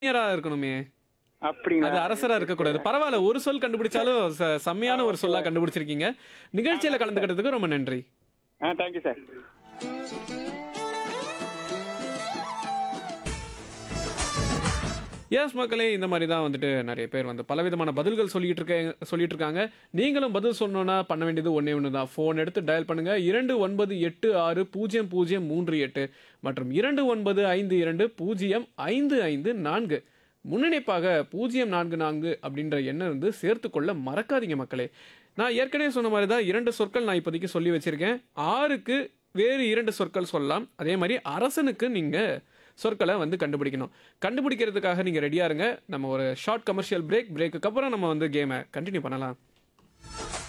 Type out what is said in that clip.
கவிஞரா இருக்கணுமே அது அப்படிங்களா அரசரா இருக்கக்கூடாது பரவாயில்ல ஒரு சொல் கண்டுபிடிச்சாலும் ச- செம்மையான ஒரு சொல்லா கண்டுபிடிச்சிருக்கீங்க நிகழ்ச்சியில கலந்துக்கிட்டதுக்கு ரொம்ப நன்றி ஆ தேங்க்யூ சார் எஸ் மக்களே இந்த மாதிரி தான் வந்துட்டு நிறைய பேர் வந்து பலவிதமான பதில்கள் சொல்லிட்டு இருக்க சொல்லிட்டு இருக்காங்க நீங்களும் பதில் சொன்னோன்னா பண்ண வேண்டியது ஒன்றே ஒன்று தான் ஃபோன் எடுத்து டயல் பண்ணுங்க இரண்டு ஒன்பது எட்டு ஆறு பூஜ்ஜியம் பூஜ்ஜியம் மூன்று எட்டு மற்றும் இரண்டு ஒன்பது ஐந்து இரண்டு பூஜ்ஜியம் ஐந்து ஐந்து நான்கு முன்னிணைப்பாக பூஜ்ஜியம் நான்கு நான்கு அப்படின்ற எண்ணை வந்து சேர்த்துக்கொள்ள மறக்காதீங்க மக்களே நான் ஏற்கனவே சொன்ன மாதிரி தான் இரண்டு சொற்கள் நான் இப்போதைக்கு சொல்லி வச்சிருக்கேன் ஆறுக்கு வேறு இரண்டு சொற்கள் சொல்லலாம் அதே மாதிரி அரசனுக்கு நீங்கள் சொற்களை வந்து கண்டுபிடிக்கணும் கண்டுபிடிக்கிறதுக்காக நீங்கள் ரெடியாக இருங்க நம்ம ஒரு ஷார்ட் கமர்ஷியல் பிரேக் பிரேக்குக்கு அப்புறம் நம்ம வந்து கேமை கண்டினியூ பண்ணலாம்